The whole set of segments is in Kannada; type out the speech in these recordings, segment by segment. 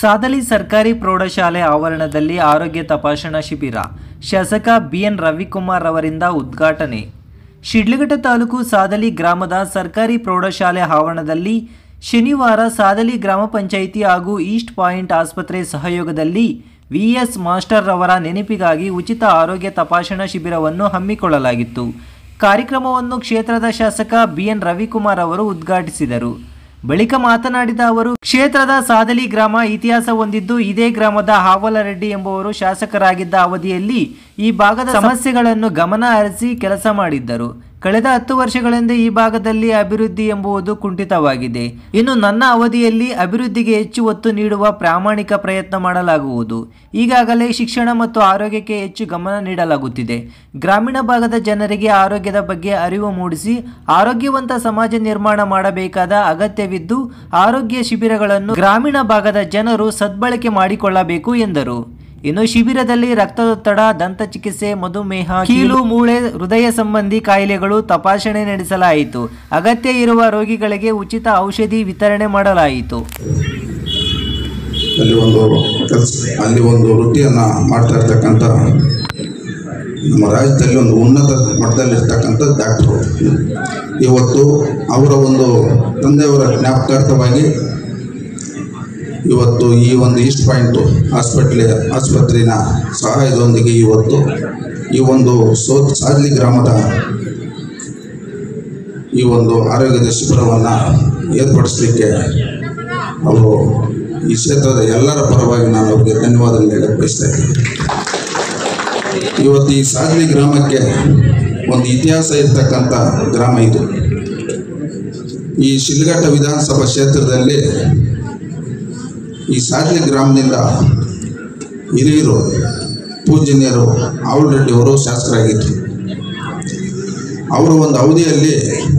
ಸಾದಲಿ ಸರ್ಕಾರಿ ಪ್ರೌಢಶಾಲೆ ಆವರಣದಲ್ಲಿ ಆರೋಗ್ಯ ತಪಾಸಣಾ ಶಿಬಿರ ಶಾಸಕ ಬಿಎನ್ ರವಿಕುಮಾರ್ ಅವರಿಂದ ಉದ್ಘಾಟನೆ ಶಿಡ್ಲಘಟ್ಟ ತಾಲೂಕು ಸಾದಲಿ ಗ್ರಾಮದ ಸರ್ಕಾರಿ ಪ್ರೌಢಶಾಲೆ ಆವರಣದಲ್ಲಿ ಶನಿವಾರ ಸಾದಲಿ ಗ್ರಾಮ ಪಂಚಾಯಿತಿ ಹಾಗೂ ಈಸ್ಟ್ ಪಾಯಿಂಟ್ ಆಸ್ಪತ್ರೆ ಸಹಯೋಗದಲ್ಲಿ ವಿಎಸ್ ಮಾಸ್ಟರ್ ರವರ ನೆನಪಿಗಾಗಿ ಉಚಿತ ಆರೋಗ್ಯ ತಪಾಸಣಾ ಶಿಬಿರವನ್ನು ಹಮ್ಮಿಕೊಳ್ಳಲಾಗಿತ್ತು ಕಾರ್ಯಕ್ರಮವನ್ನು ಕ್ಷೇತ್ರದ ಶಾಸಕ ಬಿಎನ್ ರವಿಕುಮಾರ್ ಅವರು ಉದ್ಘಾಟಿಸಿದರು ಬಳಿಕ ಮಾತನಾಡಿದ ಅವರು ಕ್ಷೇತ್ರದ ಸಾದಲಿ ಗ್ರಾಮ ಇತಿಹಾಸ ಹೊಂದಿದ್ದು ಇದೇ ಗ್ರಾಮದ ಹಾವಲರೆಡ್ಡಿ ಎಂಬುವರು ಶಾಸಕರಾಗಿದ್ದ ಅವಧಿಯಲ್ಲಿ ಈ ಭಾಗದ ಸಮಸ್ಯೆಗಳನ್ನು ಗಮನ ಹರಿಸಿ ಕೆಲಸ ಮಾಡಿದ್ದರು ಕಳೆದ ಹತ್ತು ವರ್ಷಗಳಿಂದ ಈ ಭಾಗದಲ್ಲಿ ಅಭಿವೃದ್ಧಿ ಎಂಬುದು ಕುಂಠಿತವಾಗಿದೆ ಇನ್ನು ನನ್ನ ಅವಧಿಯಲ್ಲಿ ಅಭಿವೃದ್ಧಿಗೆ ಹೆಚ್ಚು ಒತ್ತು ನೀಡುವ ಪ್ರಾಮಾಣಿಕ ಪ್ರಯತ್ನ ಮಾಡಲಾಗುವುದು ಈಗಾಗಲೇ ಶಿಕ್ಷಣ ಮತ್ತು ಆರೋಗ್ಯಕ್ಕೆ ಹೆಚ್ಚು ಗಮನ ನೀಡಲಾಗುತ್ತಿದೆ ಗ್ರಾಮೀಣ ಭಾಗದ ಜನರಿಗೆ ಆರೋಗ್ಯದ ಬಗ್ಗೆ ಅರಿವು ಮೂಡಿಸಿ ಆರೋಗ್ಯವಂತ ಸಮಾಜ ನಿರ್ಮಾಣ ಮಾಡಬೇಕಾದ ಅಗತ್ಯವಿದ್ದು ಆರೋಗ್ಯ ಶಿಬಿರಗಳನ್ನು ಗ್ರಾಮೀಣ ಭಾಗದ ಜನರು ಸದ್ಬಳಕೆ ಮಾಡಿಕೊಳ್ಳಬೇಕು ಎಂದರು ಇನ್ನು ಶಿಬಿರದಲ್ಲಿ ರಕ್ತದೊತ್ತಡ ದಂತ ಚಿಕಿತ್ಸೆ ಮಧುಮೇಹ ಕೀಲು ಮೂಳೆ ಹೃದಯ ಸಂಬಂಧಿ ಕಾಯಿಲೆಗಳು ತಪಾಸಣೆ ನಡೆಸಲಾಯಿತು ಅಗತ್ಯ ಇರುವ ರೋಗಿಗಳಿಗೆ ಉಚಿತ ಔಷಧಿ ವಿತರಣೆ ಮಾಡಲಾಯಿತು ಅಲ್ಲಿ ಒಂದು ಕೆಲಸ ಅಲ್ಲಿ ಒಂದು ವೃತ್ತಿಯನ್ನು ಮಾಡ್ತಾ ಇರ್ತಕ್ಕಂಥ ನಮ್ಮ ರಾಜ್ಯದಲ್ಲಿ ಒಂದು ಉನ್ನತ ಮಟ್ಟದಲ್ಲಿರ್ತಕ್ಕಂಥ ಡಾಕ್ಟ್ರು ಇವತ್ತು ಅವರ ಒಂದು ತಂದೆಯವರ ಜ್ಞಾಪಕಾರ್ಥವಾಗಿ ಇವತ್ತು ಈ ಒಂದು ಈಸ್ಟ್ ಪಾಯಿಂಟು ಹಾಸ್ಪಿಟ್ಲಿ ಆಸ್ಪತ್ರೆಯ ಸಹಾಯದೊಂದಿಗೆ ಇವತ್ತು ಈ ಒಂದು ಸೋ ಸಾದ್ಲಿ ಗ್ರಾಮದ ಈ ಒಂದು ಆರೋಗ್ಯದ ಶಿಬಿರವನ್ನು ಏರ್ಪಡಿಸಲಿಕ್ಕೆ ಅವರು ಈ ಕ್ಷೇತ್ರದ ಎಲ್ಲರ ಪರವಾಗಿ ನಾನು ಅವರಿಗೆ ಧನ್ಯವಾದ ಹೇಳಕ್ಕೆ ಬಯಸ್ತಾ ಇದ್ದೀನಿ ಇವತ್ತು ಈ ಸಾದ್ಲಿ ಗ್ರಾಮಕ್ಕೆ ಒಂದು ಇತಿಹಾಸ ಇರ್ತಕ್ಕಂಥ ಗ್ರಾಮ ಇದು ಈ ಶಿಲ್ಘಟ್ಟ ವಿಧಾನಸಭಾ ಕ್ಷೇತ್ರದಲ್ಲಿ ಈ ಸಾದ್ಲಿ ಗ್ರಾಮದಿಂದ ಹಿರಿಯರು ಪೂಜನೀಯರು ಆವಳರೆಡ್ಡಿ ಅವರು ಶಾಸಕರಾಗಿದ್ದರು ಅವರ ಒಂದು ಅವಧಿಯಲ್ಲಿ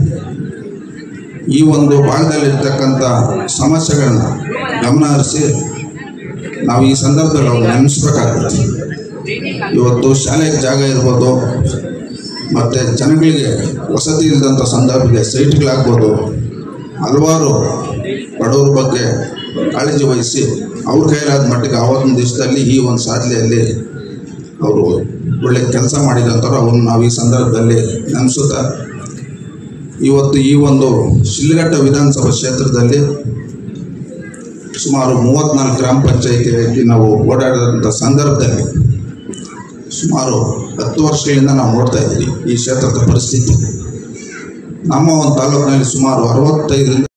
ಈ ಒಂದು ಭಾಗದಲ್ಲಿರ್ತಕ್ಕಂಥ ಸಮಸ್ಯೆಗಳನ್ನ ಗಮನ ಹರಿಸಿ ನಾವು ಈ ಸಂದರ್ಭದಲ್ಲಿ ಅವ್ರು ನೆನೆಸ್ಬೇಕಾಗುತ್ತೆ ಇವತ್ತು ಶಾಲೆಗೆ ಜಾಗ ಇರ್ಬೋದು ಮತ್ತು ಜನಗಳಿಗೆ ವಸತಿ ಇಲ್ಲದಂಥ ಸಂದರ್ಭಕ್ಕೆ ಸೈಟ್ಗಳಾಗ್ಬೋದು ಹಲವಾರು ಬಡವರ ಬಗ್ಗೆ ಕಾಳಜಿ ವಹಿಸಿ ಅವ್ರ ಕೈಲಾದ ಮಟ್ಟಿಗೆ ಆವತ್ತಿನ ದಿವಸದಲ್ಲಿ ಈ ಒಂದು ಸಾಧನೆಯಲ್ಲಿ ಅವರು ಒಳ್ಳೆ ಕೆಲಸ ಮಾಡಿದಂಥವ್ರು ಅವ್ರನ್ನ ನಾವು ಈ ಸಂದರ್ಭದಲ್ಲಿ ನೆನೆಸುತ್ತಾ ಇವತ್ತು ಈ ಒಂದು ಶಿಲ್ಘಟ್ಟ ವಿಧಾನಸಭಾ ಕ್ಷೇತ್ರದಲ್ಲಿ ಸುಮಾರು ಮೂವತ್ತ್ನಾಲ್ಕು ಗ್ರಾಮ ಪಂಚಾಯಿತಿ ನಾವು ಓಡಾಡಿದಂಥ ಸಂದರ್ಭದಲ್ಲಿ ಸುಮಾರು ಹತ್ತು ವರ್ಷಗಳಿಂದ ನಾವು ನೋಡ್ತಾ ಇದ್ದೀವಿ ಈ ಕ್ಷೇತ್ರದ ಪರಿಸ್ಥಿತಿ ನಮ್ಮ ಒಂದು ತಾಲೂಕಿನಲ್ಲಿ ಸುಮಾರು ಅರವತ್ತೈದರಿಂದ